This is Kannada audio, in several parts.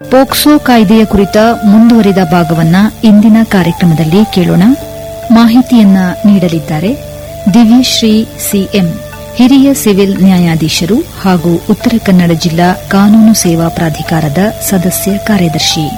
ಪೋಕ್ಸೋ ಕಾಯ್ದೆಯ ಕುರಿತ ಮುಂದುವರಿದ ಭಾಗವನ್ನ ಇಂದಿನ ಕಾರ್ಯಕ್ರಮದಲ್ಲಿ ಕೇಳೋಣ ಮಾಹಿತಿಯನ್ನ ನೀಡಲಿದ್ದಾರೆ ದಿವ್ಯಶ್ರೀ ಸಿಎಂ ಹಿರಿಯ ಸಿವಿಲ್ ನ್ಯಾಯಾಧೀಶರು ಹಾಗೂ ಉತ್ತರ ಕನ್ನಡ ಜಿಲ್ಲಾ ಕಾನೂನು ಸೇವಾ ಪ್ರಾಧಿಕಾರದ ಸದಸ್ಯ ಕಾರ್ಯದರ್ಶಿ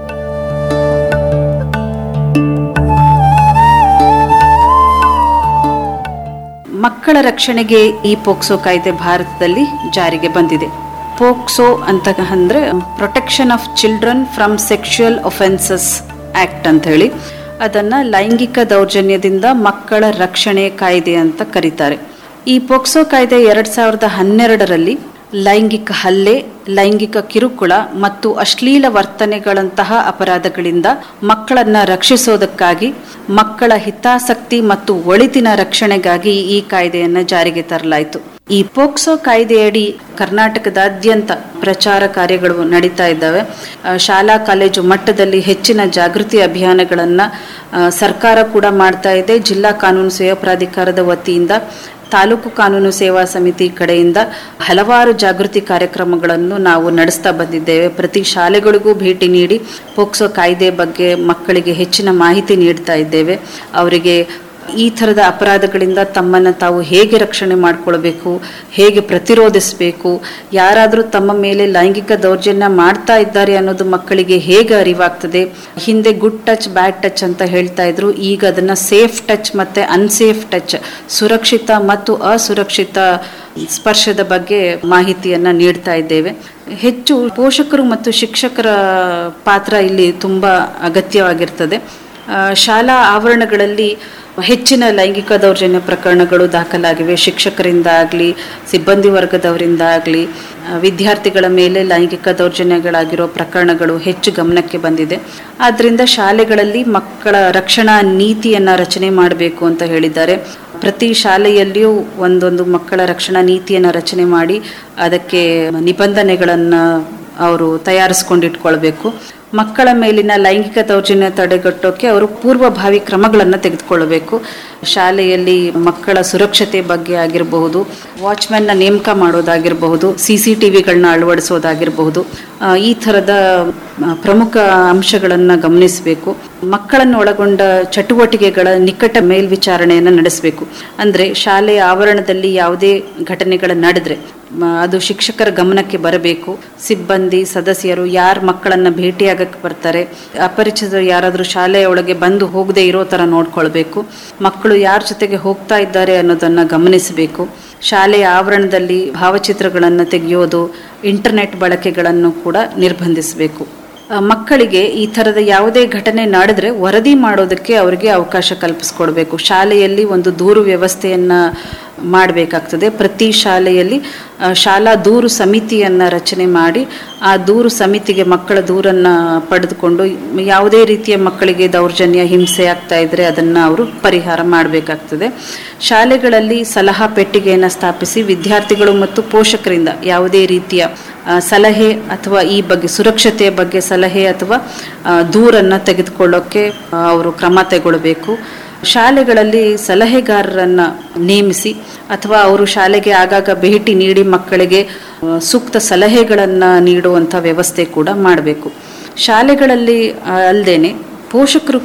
ಮಕ್ಕಳ ರಕ್ಷಣೆಗೆ ಈ ಪೋಕ್ಸೋ ಕಾಯ್ದೆ ಭಾರತದಲ್ಲಿ ಜಾರಿಗೆ ಬಂದಿದೆ ಪೋಕ್ಸೋ ಅಂತ ಅಂದ್ರೆ protection of children from sexual offences act ಅಂತ ಹೇಳಿ ಅದನ್ನ ಲೈಂಗಿಕ ದೌರ್ಜನ್ಯದಿಂದ ಮಕ್ಕಳ ರಕ್ಷಣೆ ಕಾಯ್ದೆ ಅಂತ ಕರೀತಾರೆ ಈ ಪೋಕ್ಸೋ ಕಾಯ್ದೆ ಎರಡ್ ಸಾವಿರದ ಹನ್ನೆರಡರಲ್ಲಿ ಲೈಂಗಿಕ ಹಲ್ಲೆ ಲೈಂಗಿಕ ಕಿರುಕುಳ ಮತ್ತು ಅಶ್ಲೀಲ ವರ್ತನೆಗಳಂತಹ ಅಪರಾಧಗಳಿಂದ ಮಕ್ಕಳನ್ನ ರಕ್ಷಿಸೋದಕ್ಕಾಗಿ ಮಕ್ಕಳ ಹಿತಾಸಕ್ತಿ ಮತ್ತು ಒಳಿತಿನ ರಕ್ಷಣೆಗಾಗಿ ಈ ಕಾಯ್ದೆಯನ್ನ ಜಾರಿಗೆ ತರಲಾಯಿತು ಈ ಪೋಕ್ಸೋ ಕಾಯ್ದೆಯಡಿ ಕರ್ನಾಟಕದಾದ್ಯಂತ ಪ್ರಚಾರ ಕಾರ್ಯಗಳು ನಡೀತಾ ಇದ್ದಾವೆ ಆ, ಶಾಲಾ ಕಾಲೇಜು ಮಟ್ಟದಲ್ಲಿ ಹೆಚ್ಚಿನ ಜಾಗೃತಿ ಅಭಿಯಾನಗಳನ್ನ ಆ, ಸರ್ಕಾರ ಕೂಡ ಮಾಡ್ತಾ ಇದೆ ಜಿಲ್ಲಾ ಕಾನೂನು ಸೇವಾ ಪ್ರಾಧಿಕಾರದ ವತಿಯಿಂದ ತಾಲೂಕು ಕಾನೂನು ಸೇವಾ ಸಮಿತಿ ಕಡೆಯಿಂದ ಹಲವಾರು ಜಾಗೃತಿ ಕಾರ್ಯಕ್ರಮಗಳನ್ನು ನಾವು ನಡೆಸ್ತಾ ಬಂದಿದ್ದೇವೆ ಪ್ರತಿ ಶಾಲೆಗಳಿಗೂ ಭೇಟಿ ನೀಡಿ ಪೋಕ್ಸೋ ಕಾಯ್ದೆ ಬಗ್ಗೆ ಮಕ್ಕಳಿಗೆ ಹೆಚ್ಚಿನ ಮಾಹಿತಿ ನೀಡ್ತಾ ಇದ್ದೇವೆ ಅವರಿಗೆ ಈ ಥರದ ಅಪರಾಧಗಳಿಂದ ತಮ್ಮನ್ನು ತಾವು ಹೇಗೆ ರಕ್ಷಣೆ ಮಾಡಿಕೊಳ್ಬೇಕು ಹೇಗೆ ಪ್ರತಿರೋಧಿಸಬೇಕು ಯಾರಾದರೂ ತಮ್ಮ ಮೇಲೆ ಲೈಂಗಿಕ ದೌರ್ಜನ್ಯ ಮಾಡ್ತಾ ಇದ್ದಾರೆ ಅನ್ನೋದು ಮಕ್ಕಳಿಗೆ ಹೇಗೆ ಅರಿವಾಗ್ತದೆ ಹಿಂದೆ ಗುಡ್ ಟಚ್ ಬ್ಯಾಡ್ ಟಚ್ ಅಂತ ಹೇಳ್ತಾ ಇದ್ರು ಈಗ ಅದನ್ನ ಸೇಫ್ ಟಚ್ ಮತ್ತೆ ಅನ್ಸೇಫ್ ಟಚ್ ಸುರಕ್ಷಿತ ಮತ್ತು ಅಸುರಕ್ಷಿತ ಸ್ಪರ್ಶದ ಬಗ್ಗೆ ಮಾಹಿತಿಯನ್ನ ನೀಡ್ತಾ ಇದ್ದೇವೆ ಹೆಚ್ಚು ಪೋಷಕರು ಮತ್ತು ಶಿಕ್ಷಕರ ಪಾತ್ರ ಇಲ್ಲಿ ತುಂಬಾ ಅಗತ್ಯವಾಗಿರ್ತದೆ ಆ, ಶಾಲಾ ಆವರಣಗಳಲ್ಲಿ ಹೆಚ್ಚಿನ ಲೈಂಗಿಕ ದೌರ್ಜನ್ಯ ಪ್ರಕರಣಗಳು ದಾಖಲಾಗಿವೆ ಶಿಕ್ಷಕರಿಂದ ಆಗಲಿ ಸಿಬ್ಬಂದಿ ವರ್ಗದವರಿಂದ ಆಗಲಿ ವಿದ್ಯಾರ್ಥಿಗಳ ಮೇಲೆ ಲೈಂಗಿಕ ದೌರ್ಜನ್ಯಗಳಾಗಿರೋ ಪ್ರಕರಣಗಳು ಹೆಚ್ಚು ಗಮನಕ್ಕೆ ಬಂದಿದೆ ಆದ್ದರಿಂದ ಶಾಲೆಗಳಲ್ಲಿ ಮಕ್ಕಳ ರಕ್ಷಣಾ ನೀತಿಯನ್ನ ರಚನೆ ಮಾಡಬೇಕು ಅಂತ ಹೇಳಿದ್ದಾರೆ ಪ್ರತಿ ಶಾಲೆಯಲ್ಲಿಯೂ ಒಂದೊಂದು ಮಕ್ಕಳ ರಕ್ಷಣಾ ನೀತಿಯನ್ನು ರಚನೆ ಮಾಡಿ ಅದಕ್ಕೆ ನಿಬಂಧನೆಗಳನ್ನು ಅವರು ತಯಾರಿಸ್ಕೊಂಡಿಟ್ಕೊಳ್ಬೇಕು ಮಕ್ಕಳ ಮೇಲಿನ ಲೈಂಗಿಕ ದೌರ್ಜನ್ಯ ತಡೆಗಟ್ಟೋಕೆ ಅವರು ಪೂರ್ವಭಾವಿ ಕ್ರಮಗಳನ್ನು ತೆಗೆದುಕೊಳ್ಳಬೇಕು ಶಾಲೆಯಲ್ಲಿ ಮಕ್ಕಳ ಸುರಕ್ಷತೆ ಬಗ್ಗೆ ಆಗಿರಬಹುದು ವಾಚ್ಮ್ಯಾನ್ನ ನೇಮಕ ಮಾಡೋದಾಗಿರಬಹುದು ಸಿ ಸಿ ಟಿ ವಿಗಳನ್ನ ಅಳವಡಿಸೋದಾಗಿರಬಹುದು ಆ, ಈ ಥರದ ಆ, ಪ್ರಮುಖ ಅಂಶಗಳನ್ನು ಗಮನಿಸಬೇಕು ಮಕ್ಕಳನ್ನು ಒಳಗೊಂಡ ಚಟುವಟಿಕೆಗಳ ನಿಕಟ ಮೇಲ್ವಿಚಾರಣೆಯನ್ನು ನಡೆಸಬೇಕು ಅಂದರೆ ಶಾಲೆಯ ಆವರಣದಲ್ಲಿ ಯಾವುದೇ ಘಟನೆಗಳು ನಡೆದ್ರೆ ಮ, ಅದು ಶಿಕ್ಷಕರ ಗಮನಕ್ಕೆ ಬರಬೇಕು ಸಿಬ್ಬಂದಿ ಸದಸ್ಯರು ಯಾರು ಮಕ್ಕಳನ್ನ ಭೇಟಿಯಾಗಕ್ಕೆ ಬರ್ತಾರೆ ಅಪರಿಚಿತರು ಯಾರಾದರೂ ಶಾಲೆಯ ಒಳಗೆ ಬಂದು ಹೋಗದೆ ಇರೋ ಥರ ನೋಡ್ಕೊಳ್ಬೇಕು ಮಕ್ಕಳು ಯಾರ ಜೊತೆಗೆ ಹೋಗ್ತಾ ಇದ್ದಾರೆ ಅನ್ನೋದನ್ನ ಗಮನಿಸಬೇಕು ಶಾಲೆಯ ಆವರಣದಲ್ಲಿ ಭಾವಚಿತ್ರಗಳನ್ನು ತೆಗೆಯೋದು ಇಂಟರ್ನೆಟ್ ಬಳಕೆಗಳನ್ನು ಕೂಡ ನಿರ್ಬಂಧಿಸಬೇಕು ಆ, ಮಕ್ಕಳಿಗೆ ಈ ಥರದ ಯಾವುದೇ ಘಟನೆ ನಡೆದ್ರೆ ವರದಿ ಮಾಡೋದಕ್ಕೆ ಅವರಿಗೆ ಅವಕಾಶ ಕಲ್ಪಿಸ್ಕೊಡ್ಬೇಕು ಶಾಲೆಯಲ್ಲಿ ಒಂದು ದೂರು ವ್ಯವಸ್ಥೆಯನ್ನ ಮಾಡಬೇಕಾಗ್ತದೆ ಪ್ರತಿ ಶಾಲೆಯಲ್ಲಿ ಆ, ಶಾಲಾ ದೂರು ಸಮಿತಿಯನ್ನ ರಚನೆ ಮಾಡಿ ಆ ದೂರು ಸಮಿತಿಗೆ ಮಕ್ಕಳ ದೂರನ್ನ ಪಡೆದುಕೊಂಡು ಯಾವುದೇ ರೀತಿಯ ಮಕ್ಕಳಿಗೆ ದೌರ್ಜನ್ಯ ಹಿಂಸೆ ಆಗ್ತಾ ಇದ್ರೆ ಅದನ್ನ ಅವರು ಪರಿಹಾರ ಮಾಡಬೇಕಾಗ್ತದೆ ಶಾಲೆಗಳಲ್ಲಿ ಸಲಹಾ ಪೆಟ್ಟಿಗೆಯನ್ನು ಸ್ಥಾಪಿಸಿ ವಿದ್ಯಾರ್ಥಿಗಳು ಮತ್ತು ಪೋಷಕರಿಂದ ಯಾವುದೇ ರೀತಿಯ ಆ, ಸಲಹೆ ಅಥವಾ ಈ ಬಗ್ಗೆ ಸುರಕ್ಷತೆಯ ಬಗ್ಗೆ ಸಲಹೆ ಅಥವಾ ಆ, ದೂರನ್ನ ತೆಗೆದುಕೊಳ್ಳೋಕೆ ಆ, ಅವರು ಕ್ರಮ ತಗೊಳ್ಬೇಕು ಶಾಲೆಗಳಲ್ಲಿ ಸಲಹೆಗಾರರನ್ನ ನೇಮಿಸಿ ಅಥವಾ ಅವರು ಶಾಲೆಗೆ ಆಗಾಗ ಭೇಟಿ ನೀಡಿ ಮಕ್ಕಳಿಗೆ ಆ, ಸೂಕ್ತ ಸಲಹೆಗಳನ್ನ ನೀಡುವಂಥ ವ್ಯವಸ್ಥೆ ಕೂಡ ಮಾಡಬೇಕು ಶಾಲೆಗಳಲ್ಲಿ ಅಲ್ಲದೇನೆ ಪೋಷಕರು